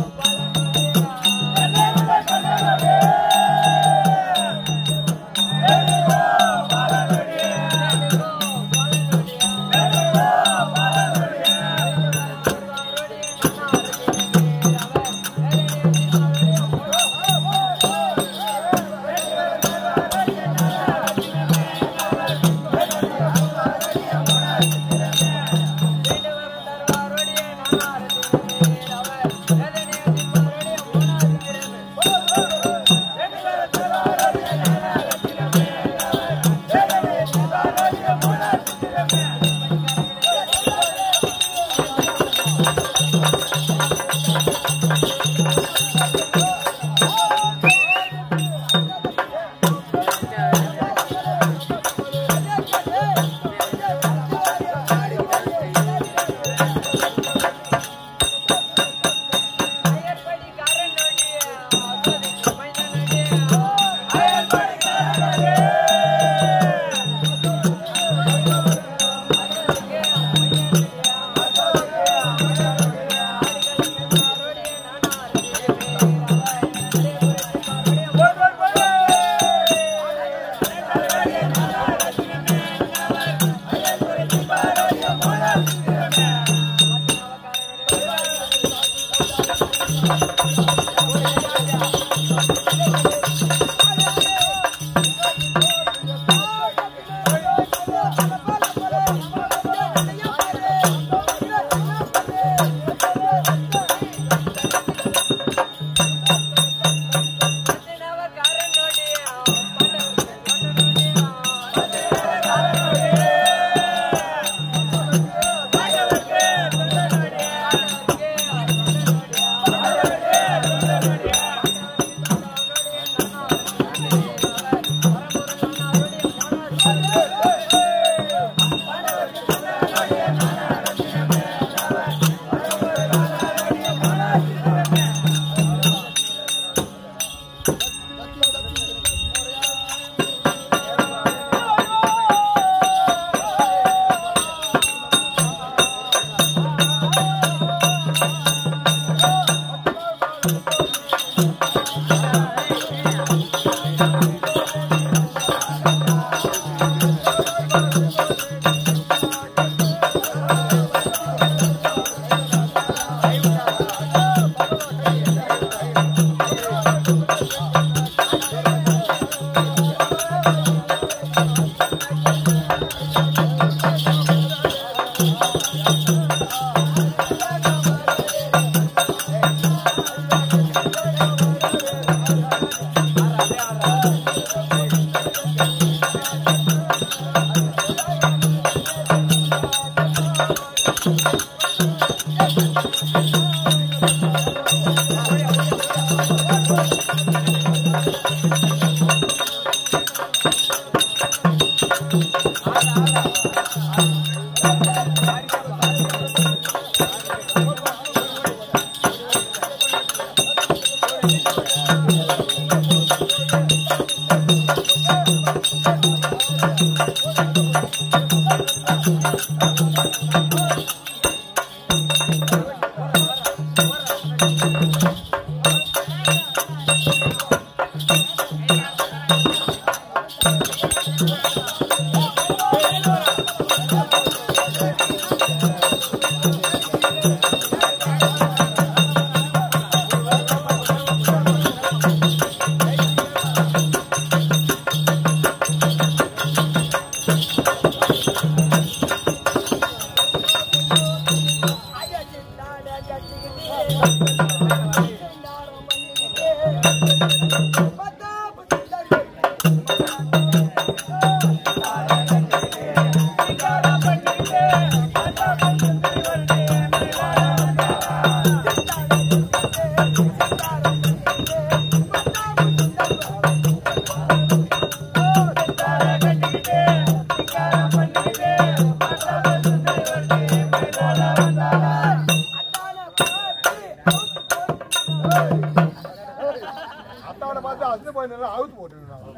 அத்தாவோட பார்த்து அசு போய் நல்லா அவுத்து போட்டுருக்காங்க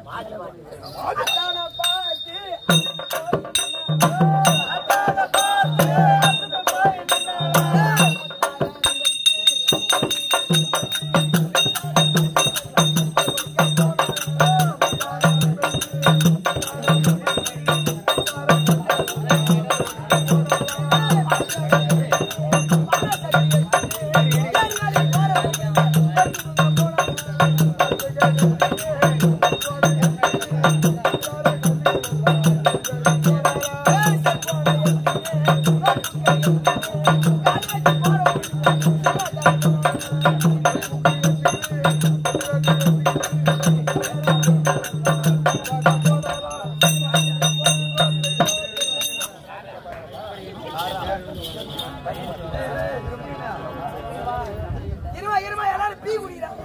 பார்த்து இருமா இருமா எல்லாரும் பீ குடிக்கிறாங்க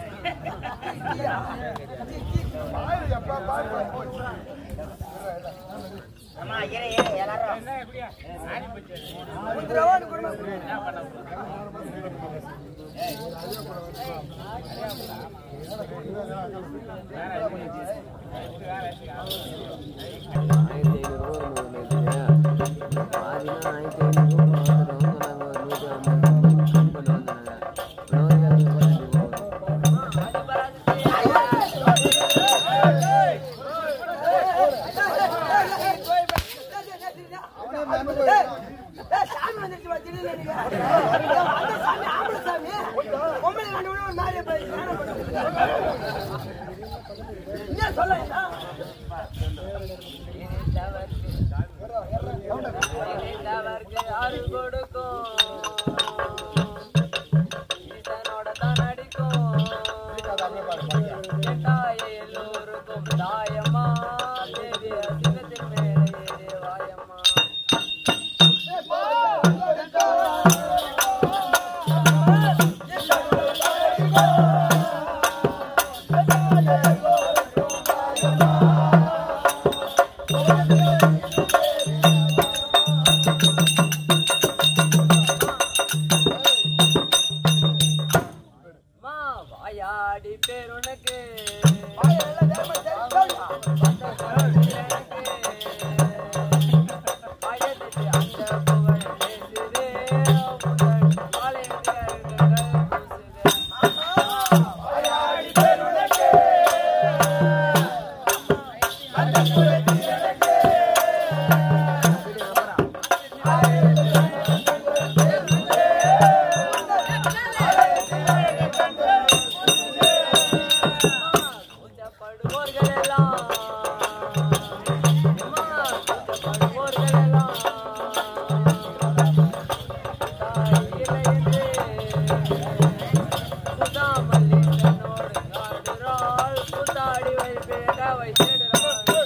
பாரு, எப்ப பாரு, பாரு. குடுத்துறவான்னு குடும்பம் ஆயிரத்தி ஐநூறுரூவா முதல்ல பாதினா ஆயிரத்தி ஐநூறுரூவா வந்துடும் நாங்கள் ஒரு நூற்றி ஐம்பது கம்பெனி வந்தாங்க சாமி வந்துருச்சு வா, திடீர்னு நீங்க. அந்த சாமி ஆம்பளை சாமி. பொம்பளை கண்டு விட ஒரு நாளைய போய் ஸ்நானம் பண்ணுது. என்ன சொல்ல அருள் கொடுக்கும் ஈசனோட தான் அடிக்கும் தாயே எல்லோருக்கும் தாயம்மா தேவி சிவத்தின் மேலே ஏறி வாயம்மா மா வாயாடி பேருனக்கு படுவோர்கள் எல்லாம் படுவோர்கள் எல்லாம் புத்தாடி வைப்பேக வைத்திடுறாள்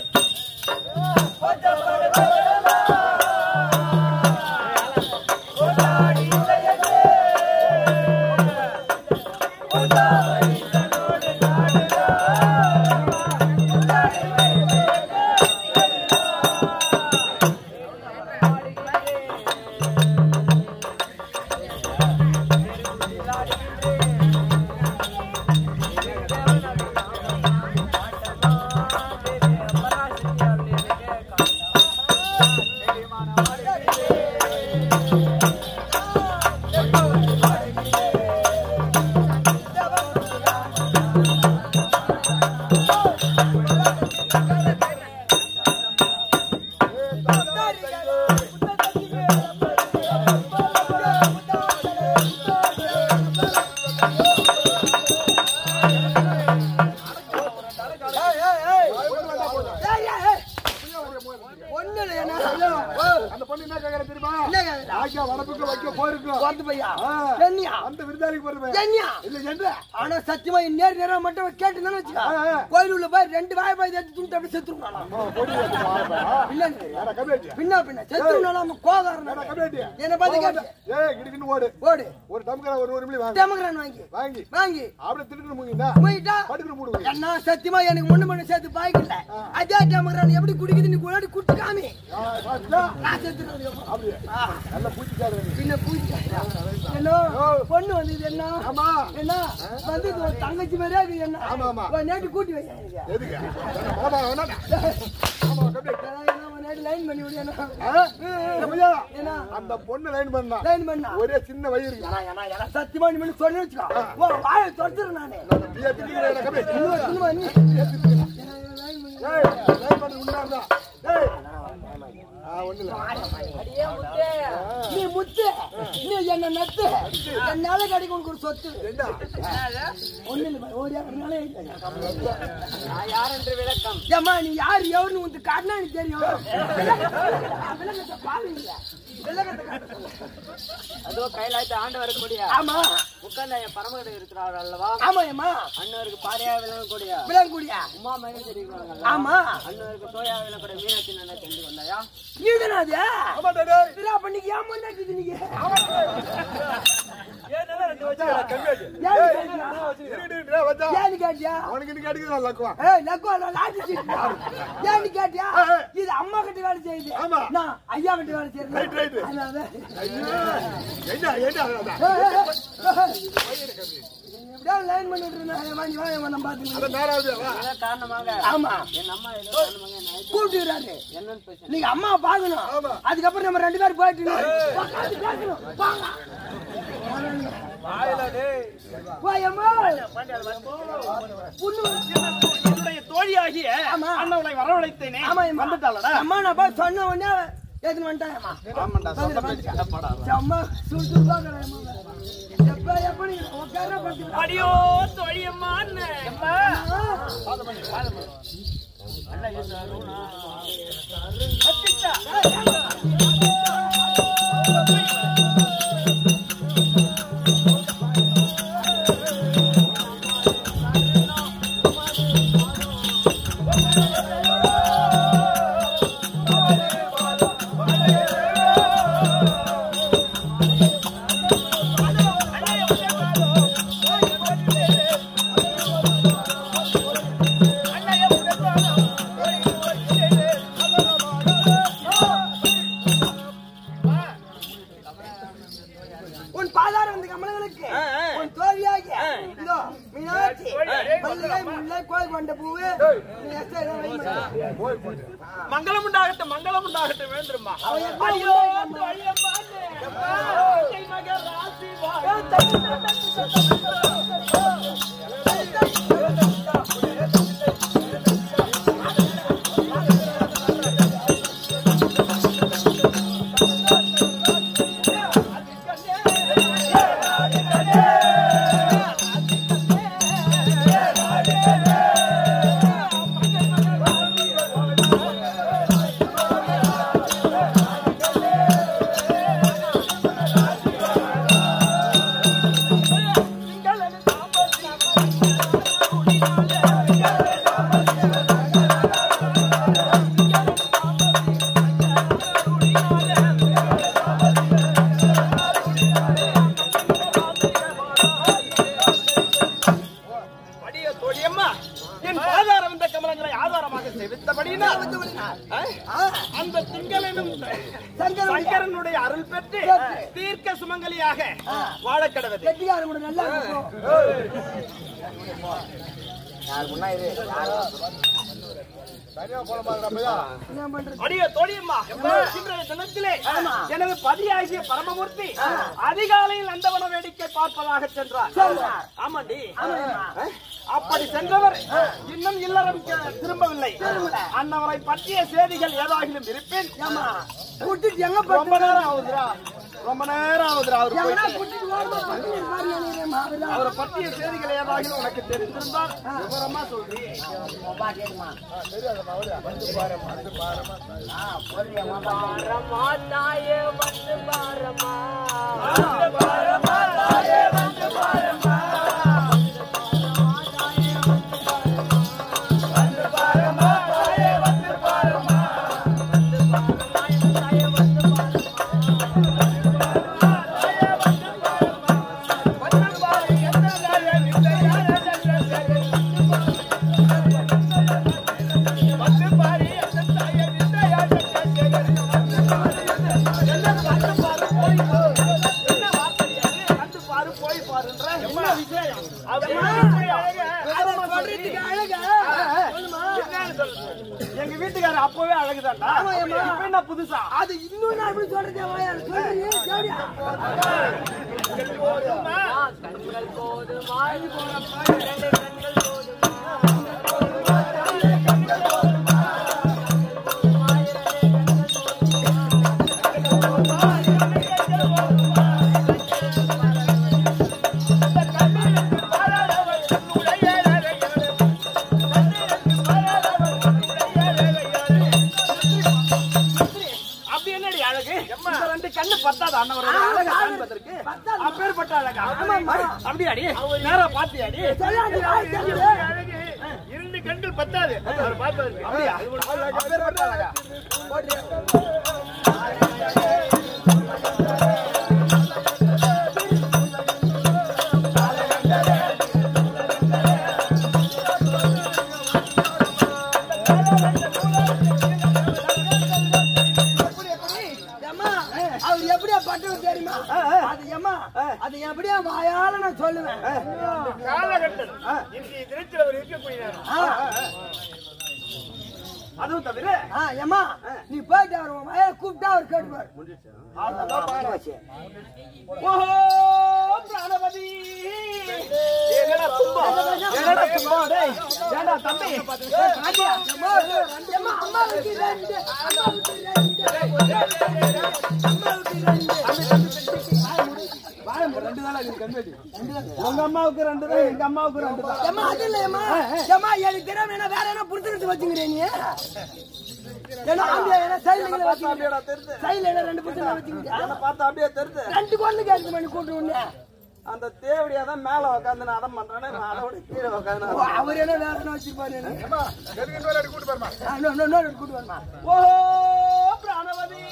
ஒண்ணு இல்லையா அந்த பொண்ணு என்ன கேக்குற தெரியுமா என்ன கேக்குறா? ஆக்கியா வடப்புக்கு வைக்க போயிருக்கோம் வந்து பையா ஆ. என்னையா அந்த விருந்தாளிக்கு போறது என்னையா இல்ல என்ன ஆனா சத்தியமா நேர் நேரம் மட்டும் கேட்டு வச்சுக்கா ஆ, ஆ. கோயில் உள்ள போய் ரெண்டு வாய் பாய் எடுத்து துண்டு அப்படி செத்துருவானா பொடி இல்லன்னு யாரா கம்மியாட்டியா பின்ன பின்ன செத்துருவானா நம்ம கோகாரன் யாரா கம்மியாட்டியா என்ன பார்த்து கேட்டு ஏய் கிடுக்குன்னு ஓடு ஓடு ஒரு டம்கர ஒரு ஒரு மில்லி வாங்க டெமக்ரான் வாங்கி வாங்கி வாங்கி அப்படியே திருட்டு முங்கினா போயிட்டா படுக்கிற மூடு என்ன சத்தியமா எனக்கு முன்னு மணி சேர்த்து பாய்க்கல அதே டெமக்ரான் எப்படி குடிக்குது நீ குழாடி குட்டி காமி நான் செத்துருவேன் அப்படியே நல்ல பூச்சிக்காரு பின்ன பூஜை என்ன பொண்ணு வந்தது என்ன ஆமா என்ன வந்து ஒரு தங்கச்சி மாதிரியா இருக்கு என்ன ஆமா, ஆமா. ஒரு நேற்று கூட்டி வைக்க எதுக்கு மாமா வேணாடா ஆமா கம்மியாட்டி என்ன நைட்டு லைன் பண்ணி விடியானா ஆ? இந்த பையா, ஏன்னா அந்த பொண்ணு லைன் பண்ணா லைன் பண்ணா ஒரே சின்ன வயிறு இருக்கு ஏன்னா ஏன்னா ஏன்னா சத்தியமா நீ மட்டும் சொல்லி வச்சுக்கோ ஓ வாயை தொடச்சிரு நானு நான் பியா திட்டிக்கிறேன், எனக்கு அப்படியே இன்னும் சினிமா நீ ஏய், லைன் பண்ணி உண்டாந்தா. ஏய். ஆ, ஒண்ணும் இல்ல. அடியே முத்து நீ முத்து நீ என்ன நத்து என்னால கிடைக்கும் உனக்கு ஒரு சொத்து என்ன? ஒண்ணு இல்ல ஓடியா வரனாலே நான் யார் என்று விளக்கம் ஏம்மா நீ யார் எவருன்னு உனக்கு காட்டினா எனக்கு தெரியும் விலகத்தை பாருங்க விலகத்தை காட்ட சொல்லு. அதோ கைலாயத்தை ஆண்டவருக்கு முடியா ஆமா உட்கார்ந்த என் பரமகடை இருக்கிறார் அல்லவா ஆமா ஏம்மா அண்ணவருக்கு பாரியா விளங்கக்கூடிய விலங்குடியா உமா மகன் தெரிவிக்கிறாங்க ஆமா அண்ணவருக்கு சோயா விளங்கக்கூடிய மீனாட்சி நல்லா தெரிஞ்சு வந்தாயா நீதானா அது ஆமாடா டேய். விழா பண்ணிக்கு ஏன் முன்னாடி நீங்க வச்சாடா, கம்மியாச்சு. ஏன் ஏய், கேட்டியா? இரு, இரு, இரு, வச்சா. ஏன்னு கேட்டியா அவனுக்கு இன்னைக்கு அடிக்கிறான் லக்குவா. ஏய் லக்கோ நான் லாட்டி சீட்டு ஏன்னு கேட்டியா இது அம்மா கிட்ட வேலை செய்யுது ஆமா. நான் ஐயா கிட்ட வேலை செய்யறேன் Right, right. அதனால ஐயோ. என்ன, என்ன அதான். ஏய், ஏய், ஏய். எப்படியோ லைன் பண்ணிட்டு இருந்தாங்க வாங்கி வாங்க நம்ம பாத்துக்கலாம் அதான் நேராவது, வா. இதன் காரணமாக ஆமா என் அம்மா ஏதோ காரணமாக என்னை அழைத்து கூப்பிட்டுறாரு என்னன்னு பேச நீங்க அம்மா பாக்கணும் ஆமா. அதுக்கப்புறம் நம்ம ரெண்டு பேரும் போயிட்டு உட்கார்ந்து பேசணும் வாங்க போய் அம்மா புண்ணு என்னுடைய தோழியாகிய ஆமா. அண்ணவளை வரவழைத்தேனே ஆமா அம்மா வந்துட்டாளடா அம்மா நான் போய் சொன்ன உடனே எடுத்துன்னு வந்துட்டாங்கம்மா ஆமாண்டா சொந்த பேச்சு கட்டப்படாத அம்மா சுட்டு பாக்குறேன் எப்ப எப்ப நீங்க உட்கார பட்டு அடியோ தோழியம்மான்னு உன் பாதாரம் வந்து கமலங்களுக்கு உன் தோழியாகி இதோ மீனாட்சி மல்லிகை முல்லை கோயில் கொண்ட பூவு நீ எஸ்டே போய் போட்டு. மங்களம் உண்டாகட்டும் மங்களம் உண்டாகட்டும் வேண்டுமா அவன் எப்ப அடியோ உண்டாயிட்டாம்மா? தோழியம்மான்னு கை மகர் ராசி வாழ். அடிய தோழியம்மா என் பாதாரம் இந்த கமலங்களை ஆதாரமாக சேவித்தபடியினால் ஆ? அந்த திங்களனும் சங்கரனுடைய அருள் பெற்று தீர்க்க சுமங்கலியாக வாழ கடவுது கெட்டிக்காரன் கூட நல்லா இருக்கும் தனியா போன மாதிரி பையா. என்ன பண்றது அடிய தோழியம்மா இன்றைய தினத்திலே எனது பதியாகிய பரமமூர்த்தி அதிகாலையில் நந்தவன வேடிக்கை பார்ப்பதாக சென்றார் ஆமாண்டி அஹ், அப்படி சென்றவர் இன்னும் இல்லறம் கே- திரும்பவில்லை அன்னவரை பற்றிய செய்திகள் ஏதாகிலும் இருப்பேன் கூட்டிட்டு எங்க ரொம்ப போட்டு நேரம் ஆகுதுரா ரொம்ப நேரம் ஆகுதுரா அவர் எங்கடா போயிட்டு கூட்டிட்டு ஓடுமா பக்கத்துல இருப்பாரு நினைக்கிறேன் மாவீரா. அவரை பற்றிய செய்திகள் ஏதாகிலும் உனக்கு தெரிந்திருந்தால் விவரமா சொல்றேன் தெரியாதம்மா, அவரு. வந்து பாரும்மா, வந்து பாரும்மா. பாரமா தாயே வந்து பாரமா கண்டு பாரு போய் பாருன்ற என்ன விஷயம் அதை சொல்றதுக்கு அழகா சொல்லுமா என்னன்னு சொல்றது? எங்க வீட்டுக்காரர் அப்பவே அழகுதான்டா ஆமா, ஏம்மா. இப்ப என்ன புதுசா அது இன்னும் நான் எப்படி சொல்றது வாயா சொல்றீங்க சரியா கண்கள் போதுமா இரண்டு கண்கள் போதுமா அப்படி என்னடி அழகு இந்த ரெண்டு கண்ணு பத்தாத அண்ணவரோட அழகை காண்பதற்கு அப்பேற்பட்ட அழகா அப்படியாடி நேரா பாத்தியாடி இரண்டு கண்கள் பத்தாது அவர் பார்ப்பாரு அப்படியா அப்பேற்பட்ட அழகா ஏம்மா, அவர் எப்படியா பட்டவர் தெரியுமா அது ஏம்மா அது எப்படியா வாயால நான் சொல்லுவேன் காலகட்டம் இன்றைய தினத்தில் அவர் இருக்கக்கூடிய நேரம். அதுவும் தவிர ஆ, ஏம்மா நீ போயிட்டு அவர் உன் வாயால கூப்பிட்டா அவர் கேட்டுப்பாரு அவ்வளவுதான் பாட வச்சு ஓஹோ பிராணபதி என்னடா துன்பம் என்னடா துன்பம் டேய் ஏண்டா தம்பி ஏம்மா, ஏம்மா, அம்மாவுக்கு ரெண்டு அம்மாவுக்கு ரெண்டு அம்மாவுக்கு ரெண்டு ரெண்டு தானே இருக்கு கண்மேடி உங்க அம்மாவுக்கு ரெண்டு தான் எங்க அம்மாவுக்கு ரெண்டு தான் ஏம்மா அது இல்ல ஏம்மா ஏம்மா எனக்கு தெரியாம என்ன வேற என்ன புடிச்சிருந்து வச்சுக்கிறே நீ ஏன்னா ஆம்பியா என்ன சைடுல வச்சுக்கிறேன் அப்படியேடா தெரியுது சைடுல என்ன ரெண்டு புடிச்சிருந்து வச்சுக்கிறேன் என்ன பார்த்தா அப்படியே தெரியுது ரெண்டு கொண்டு கேட்டு பண்ணி கூட்டு உடனே அந்த தேவடியா தான் மேல உட்காந்து நான் அதம் பண்றேன்னு நான் அதோட கீழே உட்காந்து ஓ, அவர் என்ன வேற என்ன வச்சிருப்பாரு என்ன? எதுக்கு இன்னொரு அடி கூட்டு பாருமா ஆ, இன்னொரு- இன்னொரு- இன்னொரு கூட்டு வரமா ஓஹோ பிராணபதி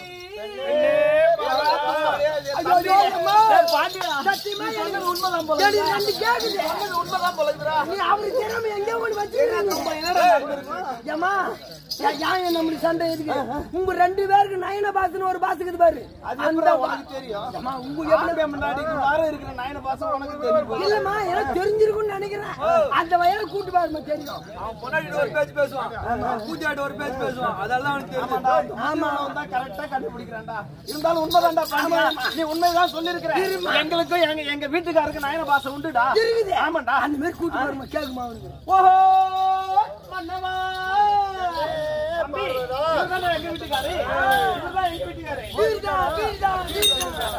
ஐயோ, ஐயோ, அம்மா. பாண்டியா சத்தியமா எனக்கு உண்மைதான் போல ஏடி, ரெண்டு கேக்குது. உண்மைதான் போல இருக்குடா. நீ அவருக்கு தெரியாம எங்கேயோ கொண்டு வச்சிருக்கீங்க. ஏம்மா, ஏ- ஏன் என்ன நம்மளுக்கு சண்டை எதுக்கு? உங்க ரெண்டு பேருக்கு நயன பாசன்னு ஒரு பாசுக்குது பாரு அது எப்படி உனக்கு தெரியும் ஏம்மா, உங்க ஆம்பளை முன்னாடி வார இருக்கிற நயன பாசம் உனக்கு தெரியும் இல்லம்மா எனக்கு தெரிஞ்சிருக்கும்னு நினைக்கிறேன் அந்த வயல கூட்டு பாருமா தெரியும் அவன் பொன்னாடி ஒரு பேச்சு பேசுவான் பூஜாடி ஒரு பேச்சு பேசுவான் அதெல்லாம் அவனுக்கு தெரியும் ஆமா அவன் தான் கரெக்டா கண்டுபிடிக்கிறான்டா இருந்தாலும் உண்மைதான்டா பாண்டியா நீ உண்மைதான் சொல்லிருக்கிற எங்களுக்கும் எங்க எங்க வீட்டுக்காருக்கு நயன பாசம் உண்டுடா இருக்குது ஆமாண்டா அந்த மாதிரி கூட்டு பாருமா கேக்குமா அவனுக்கு ஓஹோ மன்னவா தம்பி இவர்தானே எங்க வீட்டுக்காரு இவர்தான் எங்க வீட்டுக்காரு வீர்தா, வீர்தா, வீர்தா.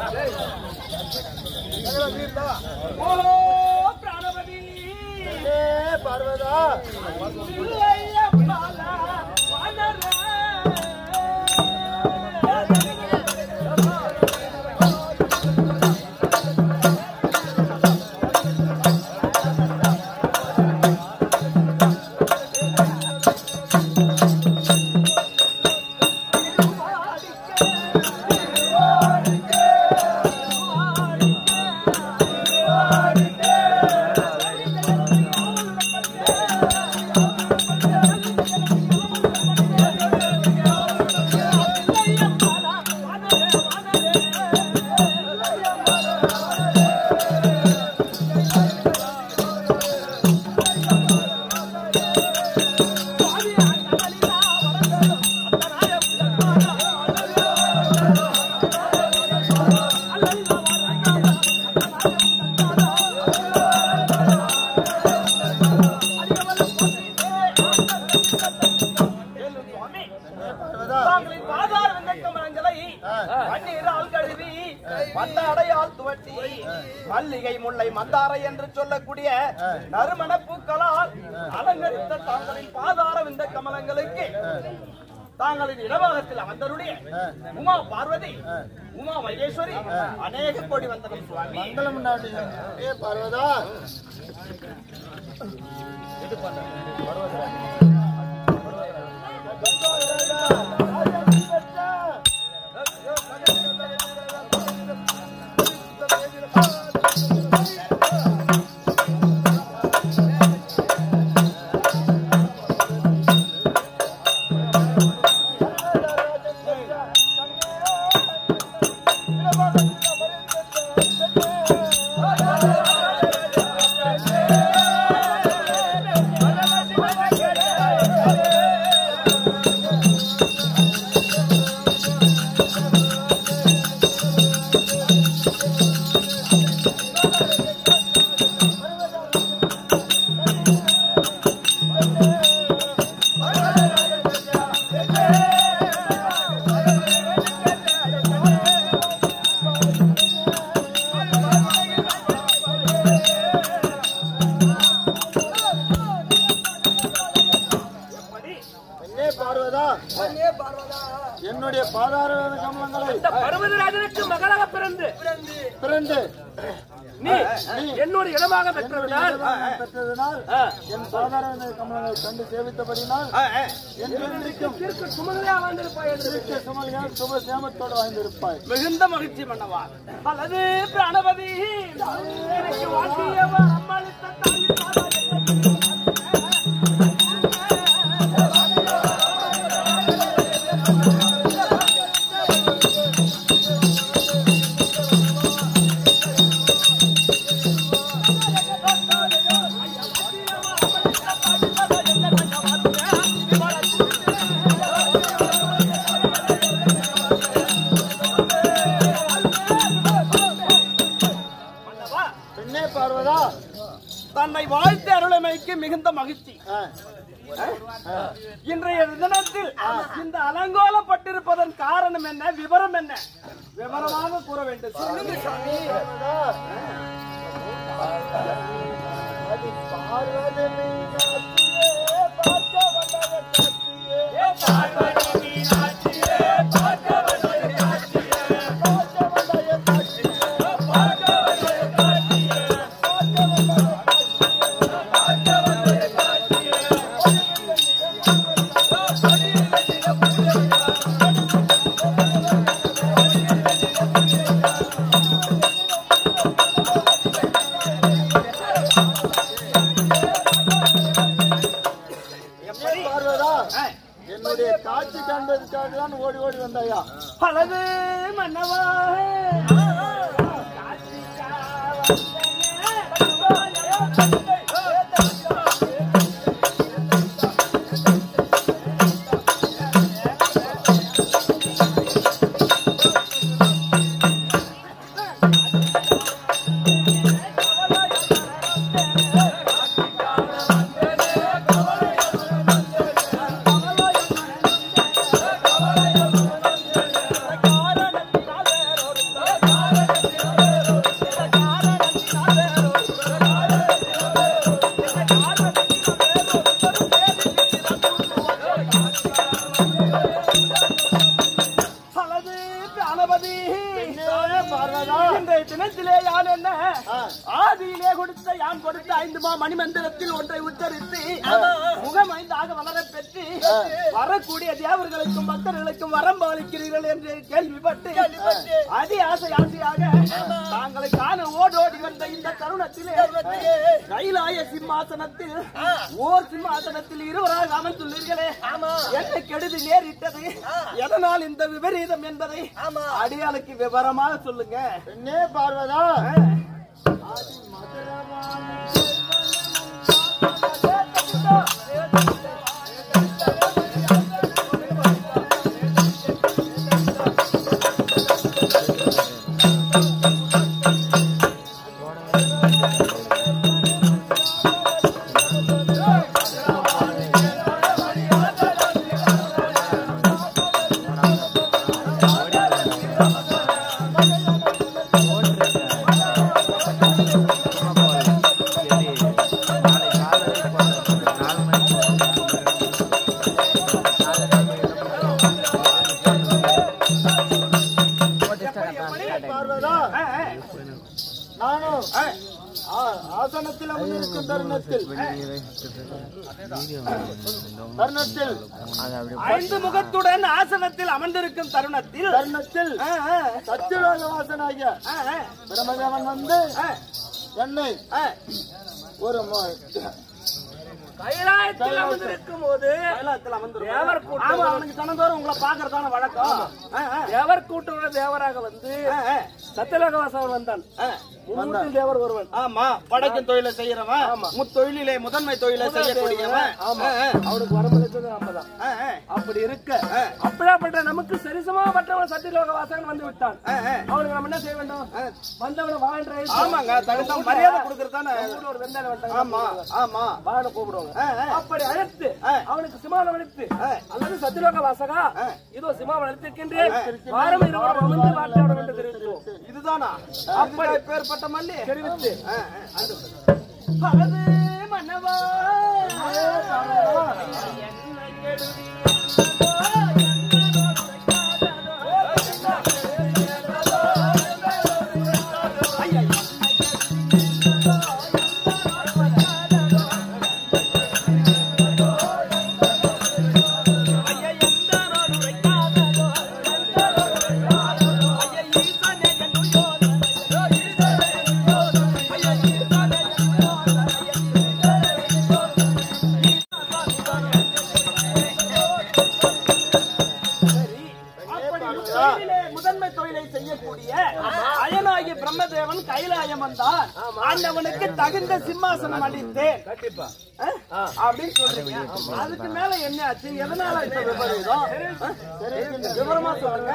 ஓஹோ பிராணபதி பார்வதா இல்லையப்பாலா, வானரே. சுவாமி, தாங்களின் பாதார வெந்தக்கமலங்களை பன்னீரால் கழுவி வண்ண அடையால் துவட்டி மல்லிகை முல்லை மந்தாரை என்று சொல்லக்கூடிய நறுமண பூக்களால் அலங்கரித்த தாங்களின் பாதார விந்த கமலங்களுக்கு தாங்களின் இடபாகத்தில் அமர்ந்தருடைய உமா பார்வதி உமா மகேஸ்வரி அநேக கோடி வந்தனம் சுவாமி மங்களம் உண்டாவட்டும். ஏ பார்வதா ஓ என்னே பார்வதா என்னுடைய பாதார கமலங்களை இந்த பர்வதராஜனுக்கு மகளாக பிறந்து பிறந்து நீ என்னோட இடமாக பெற்றவினால் பெற்றதனால் என் பாதார கமலங்களை கண்டு சேவித்தபடினால் என்றென்றைக்கும் இதற்கு சுமங்கலியா வாழ்ந்திருப்பாய் என்று திருக்க சுமலியால் சுப சேமத்தோடு வாழ்ந்திருப்பாய் மிகுந்த மகிழ்ச்சி மன்னவா அல்லது பிரணபதி எனக்கு வாக்கியவர் அம்மாளித்த தாய் மன்னவா பெண்ணே பார்வதா தன்னை வாழ்த்து அருளமைக்கு மிகுந்த மகிழ்ச்சி ஆ, இன்றைய தினத்தில் இந்த அலங்கோலப்பட்டிருப்பதன் காரணம் என்ன விவரம் என்ன விவரமாக கூற வேண்டும் சொல்லுங்க சாமி அடி பார்வதி மீனாட்சியே, பார்க்க வந்தவர் காட்சியே. பார்க்க வந்தவர் காட்சியே. எப்படி? பார்வதா ஆ, என்னுடைய காட்சி காண்பதற்காக தான் ஓடி ஓடி வந்தாயா அழகு மன்னவா அழகு கணபதி பார்வதா இன்றைய தினத்திலே யான் என்ன ஆ. ஆதியிலே கொடுத்த யான் கொடுத்த ஐந்து மா மணிமந்திரத்தில் ஒன்றை உச்சரித்து முகம் ஐந்தாக வளரப் பெற்று வரக்கூடிய தேவர்களுக்கும் பக்தர்களுக்கும் வரம் பாலிக்கிறீர்கள் என்று கேள்விப்பட்டு அதி ஆசை ஆசையாக தாங்களை காண ஓடோடி வந்த இந்த தருணத்திலே கைலாய சிம்மாசனத்தில் ஓர் சிம்மாசனத்தில் இருவராக அமர்ந்துள்ளீர்களே என்ன கெடுதி நேரிட்டது எதனால் இந்த விபரீதம் என்பதை அடியாளுக்கு விவரமாக சொல்லுங்க பெண்ணே பார்வதா பார்வதா நானும் ஆ- ஆசனத்தில் அமர்ந்திருக்கும் தருணத்தில் தருணத்தில் ஐந்து முகத்துடன் ஆசனத்தில் அமர்ந்திருக்கும் தருணத்தில் தருணத்தில் ஆ, ஆ, சத்தியலோக வாசனாகிய ஆ, ஆ, பிரமதேவன் வந்து ஆ, என்னை ஆ. ஒரு மு- கைலாயத்தில் அமர்ந்திருக்கும் போது கைலாயத்தில் அமர்ந்திருக்கும் ஆமா அவனுக்கு தினந்தோறும் உங்களை பாக்குறதான வழக்கம் தேவர் கூட்டுற தேவராக வந்து சத்தியலோகவாசவன் வந்தான் முன்னூற்றில் தேவர் ஒருவன் ஆமா படைக்கும் தொழிலை செய்யறவன் முத்தொழிலே முதன்மை தொழிலை செய்யக்கூடியவன் ஆமா அவனுக்கு வரமளித்தது நம்மதான் ஆ, ஆ, அப்படி இருக்க அப்படியாப்பட்ட நமக்கு சரிசமப்பட்டவன் சத்தியலோக வாசகன் வந்து விட்டான் அவனுக்கு நம்ம என்ன செய்ய வேண்டும் வந்தவனை வாழ்ற ஆமாங்க தகுந்த மரியாதை கொடுக்கறதானே ஒரு வெந்தால வந்தாங்க ஆமா ஆமா வாழ கூப்பிடுவாங்க ஆ, ஆ. அப்படி அழைத்து அவனுக்கு சிமாவனம் அழைத்து அல்லது சத்தியலோக வாசகா இதோ சிமாவனம் அழைத்திருக்கின்றேன் வாரம் இருவரும் அமர்ந்து வார்த்தையோட வேண்டும் தெரிவித்தோம் இதுதானா அப்படி பேர்பட்ட மல்லி தெரிவித்து பகது மன்னவா அப்படி தொழிலிலே முதன்மை தொழிலை செய்யக்கூடிய அயனாகிய பிரம்மதேவன் கைலாயம் வந்தான் ஆண்டவனுக்கு தகுந்த சிம்மாசனம் அளித்தேன் கண்டிப்பா ஆ? அப்படின்னு சொல்றீங்க அதுக்கு மேல என்ன ஆச்சு எதனால இப்ப விபரீதம் ஆ? விவரமா சொல்லுங்க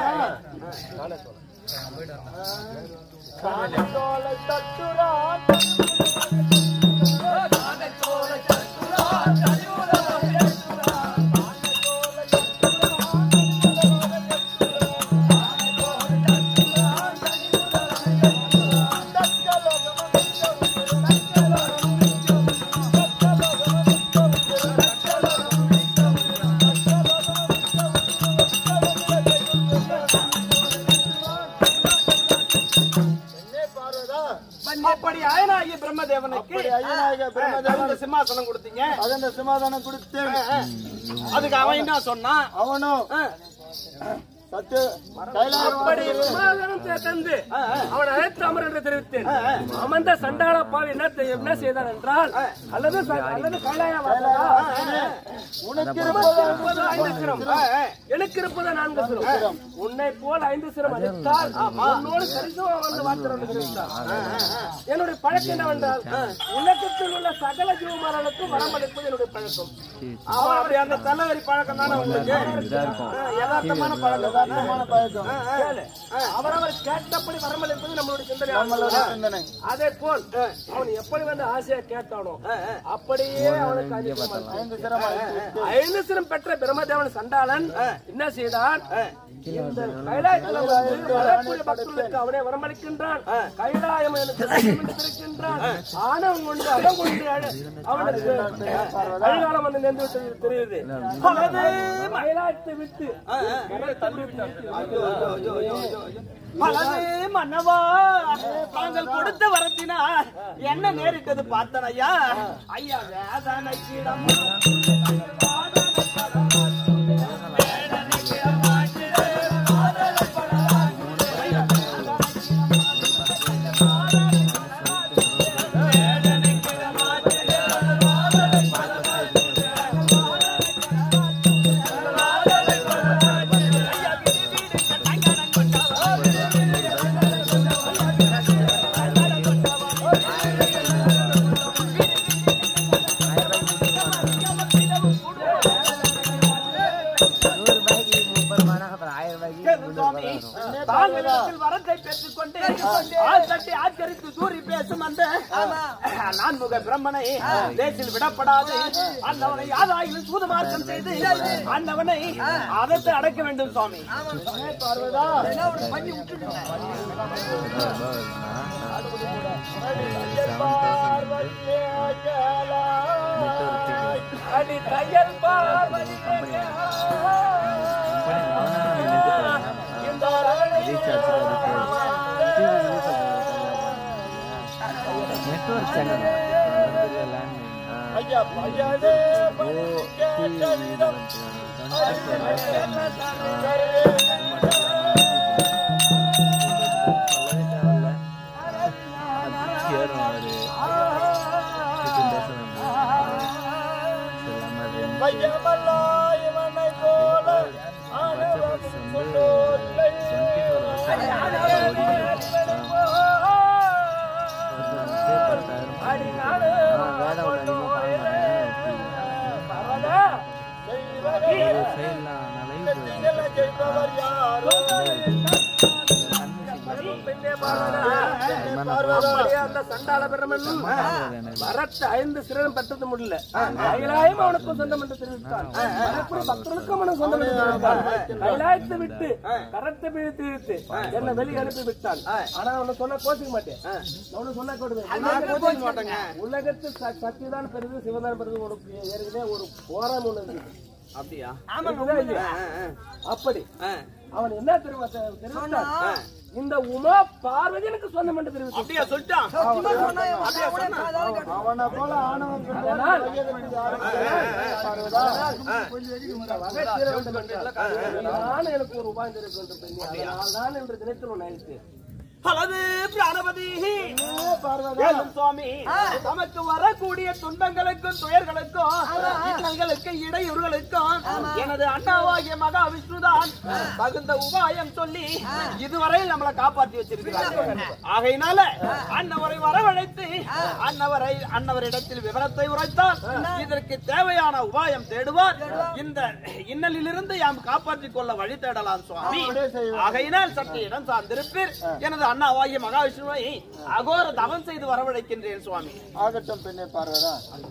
அப்படி அயனாகிய பிரம்மதேவனுக்கு ஐயனாகிய பிரம்மதேவன் தகுந்த சிம்மாசனம் கொடுத்தீங்க அகந்த சமாதானம் கொடுத்தேன் அதுக்கு அவன் என்ன சொன்னான் அவனும் ஆ. சத்திய கைலாய அப்படி சிம்மாசனத்தை தந்து அவன் அழைத்து அமர் என்று தெரிவித்தேன் அமர்ந்த சண்டாள பாவி என்ன தெ- என்ன செய்தான் என்றால் அல்லது ச- அல்லது கைலாய வாசகா, உனக்கு இருப்பது ஐந்து சிரம் எனக்கு இருப்பது நான்கு சிரம் உன்னை போல் ஐந்து சிரம் அளித்தால் உன்னோடு சரிசமம் வந்து வார்த்தை தெரிவித்தார் என்னுடைய பழக்கம் என்னவென்றால் உலகத்தில் உள்ள சகல ஜீவமாரனுக்கும் வரமளிப்பது என்னுடைய பழக்கம் அவன் அப்படி அந்த தலைவரி பழக்கம் தானே உங்களுக்கு ஆ, யதார்த்தமான பழக்கம் தானே பழக்கம் கேளு. அவரவர் கேட்டபடி வரமளிப்பது நம்மளுடைய சிந்தனை நம்மளோட சிந்தனை அதே போல் அவன் எப்படி வந்து ஆசையா கேட்டானோ அப்படியே அவனுக்கு ஐந்து சிரம் அளித்தான். ஐந்து சிரமம் ஐந்து சிரம் பெற்ற பிரம்மதேவன் சண்டாளன் என்ன செய்தான் இந்த கைலாயத்துல வந்து வரக்கூடிய பக்தர்களுக்கு அவனே வரமளிக்கின்றான் கைலாயம் எனக்கு வேண்டும் என்று இருக்கின்றான் ஆணவம் கொண்டு அடம் கொண்டு அழ- அவனுக்கு கலிகாலம் வந்து நின்று விட்டது தெரியுது அல்லது கைலாயத்தை விட்டு பலது மன்னவா தாங்கள் கொடுத்த வரத்தினால் என்ன நேரிட்டது பார்த்தனையா ஐயா வேதனை கிடம் நூறு ரூபாய்க்கு முப்பது ரூபாய்னா அப்புறம் ஆயிரம் ரூபாய்க்கு முந்நூறு ரூபாய் வரும் தாங்களிடத்தில் வரத்தை பெற்றுக்கொண்டு ஆள் தட்டி ஆச்சரித்து தூரி பேசும் அந்த நான்முக பிரம்மனை தேசில் விடப்படாது அந்தவனை யாதாயிலும் சூதுமார்க்கம் செய்து அந்தவனை அதத்தை அடக்க வேண்டும் சுவாமி அடி தையல் பார்வதி இந்த நெட்ஒர்க் சேனல் ஐயா ஐயாவே பையமல்லா இவனை போல ஆனவன் கொண்டோரில்லை. தான் ஒன்று அதிகமாக பார்க்க மாட்டேன் சைட்லாம் நான் லைவ் அப்படியே அந்த சண்டாள பிரமன் வரட்ட ஐந்து சிறம் பெற்றது முடியல கைலாயம் அவனுக்கும் சொந்தம் என்று தெரிவித்தான் மறுபடி பக்தர்களுக்கும் அவனுக்கு சொந்தம் என்று தெரிவித்தான் கைலாயத்தை விட்டு கரத்தை பிடித்து இழுத்து என்ன வெளியே அனுப்பி விட்டான் ஆனா அவனை சொன்ன கோச்சிக்க மாட்டேன் அவனு சொன்ன கோச்சிக்க மாட்டேங்க உலகத்து ச- சக்திதான் பெருது சிவதான் பெருது உனக்கு ஏற்கனவே ஒரு போராம ஒண்ணு இருக்கு அப்படியா இருக்குதா இல்லையா? அப்படி அவன் என்ன தெரியுமா தெ- தெரிவித்தான் இந்த உமா பார்வதி எனக்கு சொந்தம் என்று தெரிவித்தான் அப்படியா சொல்லிட்டான் அவனை போல ஆணவம் அதனால் வகை தீர வேண்டும் என்றால் நான் எனக்கு ஒரு உபாயம் இருக்க வேண்டும் பெண்ணே அதனால் தான் என்று தினத்தில் நினைத்து அல்லது பிராணபதி ஏலும் சுவாமி தமக்கு வரக்கூடிய துன்பங்களுக்கும் துயர்களுக்கும் இன்னல்களுக்கு இடையூறுகளுக்கும் எனது அண்ணாவாகிய மகா விஷ்ணுதான் தகுந்த உபாயம் சொல்லி இதுவரையில் நம்மளை காப்பாற்றி வச்சிருக்கிறார் ஆகையினால அன்னவரை வரவழைத்து அன்னவரை அன்னவரிடத்தில் விவரத்தை உரைத்தால் இதற்கு தேவையான உபாயம் தேடுவார் இந்த இன்னலிலிருந்து யாம் காப்பாற்றிக் கொள்ள வழி தேடலாம் சுவாமி ஆகையினால் சற்று இடம் சார்ந்திருப்பீர் எனது அண்ணாவாகிய மகாவிஷ்ணுவை அகோர தவம் செய்து வரவழைக்கின்றேன் சுவாமி ஆகட்டும் பெண்ணே பார்வதா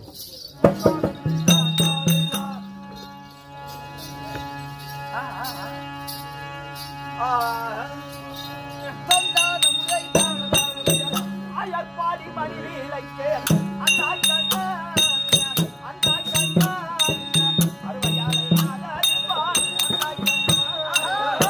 அயற்பாடி மணி வீழைக்கே அண்ணா கண்ணா அண்ணா கண்ணா அருமையாலை ஆகாயப்பார் அண்ணா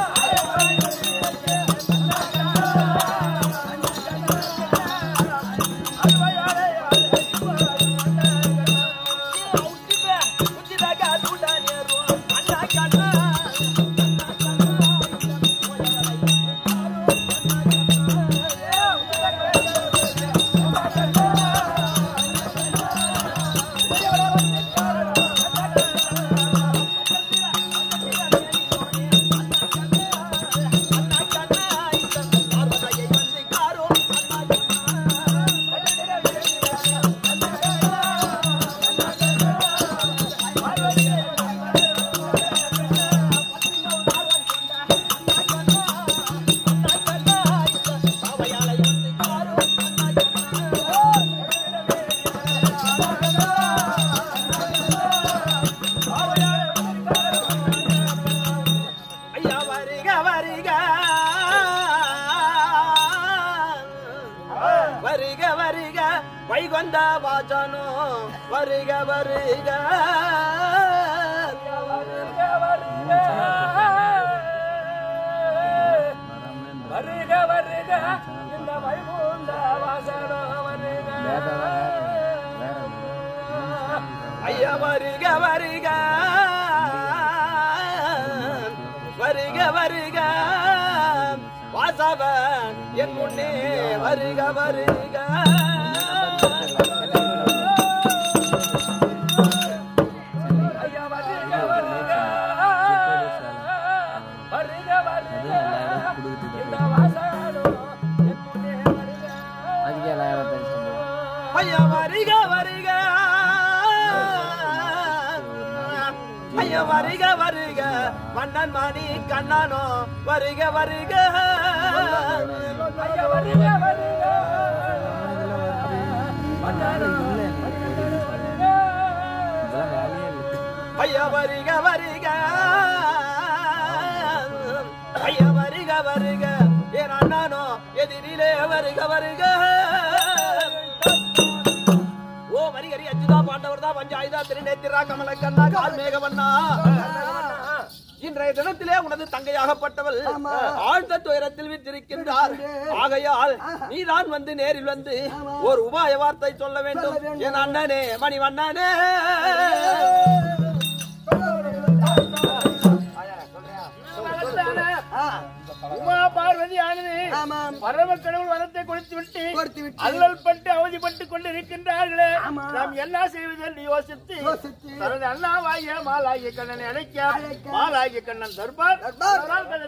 ஐயா வருக வருக வருக வருக வைகுந்த வாசனோ வருக வருக வருக வருக இந்த வைகுந்த வாசனோ வருக ஐயா வருக வருக வருக வருக வாசவன் என் முன்னே வருக வருக ஐயா வருக வருக வருக வருக இந்த வாசனோ என் முன்னே வருக அதுக்கே லாபத்தை சொல்லுவோம் ஐயா வருக வருக ஐயா வருக வருக மன்னன் மணி கண்ணனோ வருக வருக ஐயா வருக வருக இதெல்லாம் வேலையே இல்லை ஐயா வருக வருக ஐயா வருக வருக என் அண்ணனோ எதிரிலே வருக வருக ஓ மரிகரி அச்சுதா பாண்டவர்தா பஞ்சாயுதா திருநேத்திரா கமல கண்ணா கால் மேகவண்ணா இன்றைய தினத்திலே உனது தங்கையாகப்பட்டவள் ஆழ்ந்த துயரத்தில் விட்டிருக்கின்றார் ஆகையால் நீதான் வந்து நேரில் வந்து ஒரு உபாய வார்த்தை சொல்ல வேண்டும் என் அண்ணனே மணிவண்ணனே உமா பார்வதி ஆனது ஆமாம் பரம கடவுள் வரத்தை கொடுத்து விட்டு கொடுத்து விட்டு அல்லல் பட்டு அவதிப்பட்டு கொண்டு இருக்கின்றார்களே ஆமா. நாம் என்ன செய்வது என்று யோசித்து யோசித்து தனது அண்ணாவாகிய மாலாகிய கண்ணனை அழைக்க அழைக்க. மாலாகிய கண்ணன் தர்பார் தர்பார். அவரால் கதை